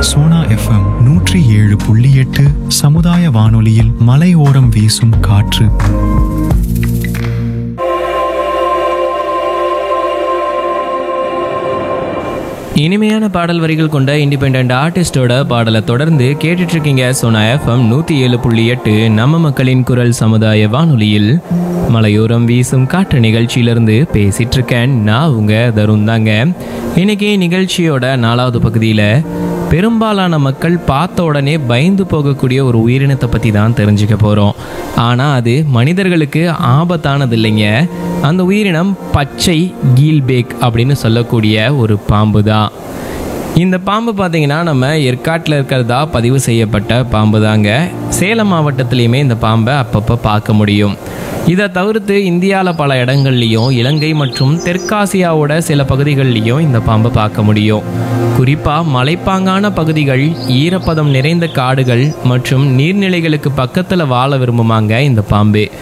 Sona FM நூற்றி ஏழு புள்ளி எட்டு சமுதாய வானொலியில் மலையோரம் வீசும் காற்று இனிமையான பாடல் வரிகள் கொண்ட இண்டிபெண்ட் ஆர்டிஸ்டோட பாடலை தொடர்ந்து கேட்டுட்டு இருக்கீங்க சோனா எஃப்எம் நூற்றி ஏழு புள்ளி எட்டு நம்ம மக்களின் குரல் சமுதாய வானொலியில் மலையோரம் வீசும் காற்று நிகழ்ச்சியிலிருந்து பேசிட்டு இருக்கேன் நான் உங்க தருண் தாங்க இன்னைக்கு நிகழ்ச்சியோட நாலாவது பகுதியில் பெரும்பாலான மக்கள் பார்த்த உடனே பயந்து போகக்கூடிய ஒரு உயிரினத்தை பற்றி தான் தெரிஞ்சுக்க போகிறோம் ஆனால் அது மனிதர்களுக்கு ஆபத்தானது இல்லைங்க அந்த உயிரினம் பச்சை கீல்பேக் அப்படின்னு சொல்லக்கூடிய ஒரு பாம்பு தான் இந்த பாம்பு பார்த்தீங்கன்னா நம்ம ஏற்காட்டில் இருக்கிறதா பதிவு செய்யப்பட்ட பாம்பு தாங்க சேலம் மாவட்டத்துலேயுமே இந்த பாம்பை அப்பப்போ பார்க்க முடியும் இதை தவிர்த்து இந்தியாவில் பல இடங்கள்லையும் இலங்கை மற்றும் தெற்காசியாவோட சில பகுதிகள்லையும் இந்த பாம்பை பார்க்க முடியும் குறிப்பாக மலைப்பாங்கான பகுதிகள் ஈரப்பதம் நிறைந்த காடுகள் மற்றும் நீர்நிலைகளுக்கு பக்கத்தில் வாழ விரும்புமாங்க இந்த பாம்பு